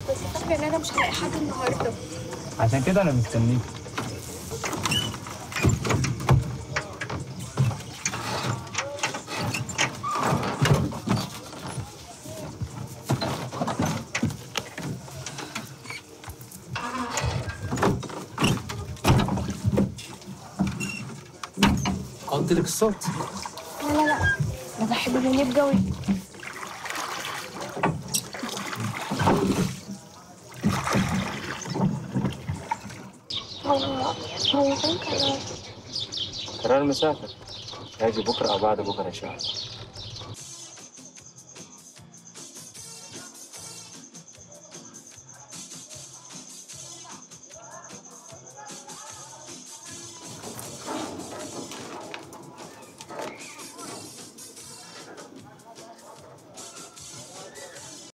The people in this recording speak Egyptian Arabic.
بس فاكره ان انا مش هلاقي حد النهارده عشان كده انا مستنيك قلت لك الصوت لا لا لا انا بحب منيب قوي هو هو فين قرار قرار مسافر هاجي بكره او بعد بكره ان شاء الله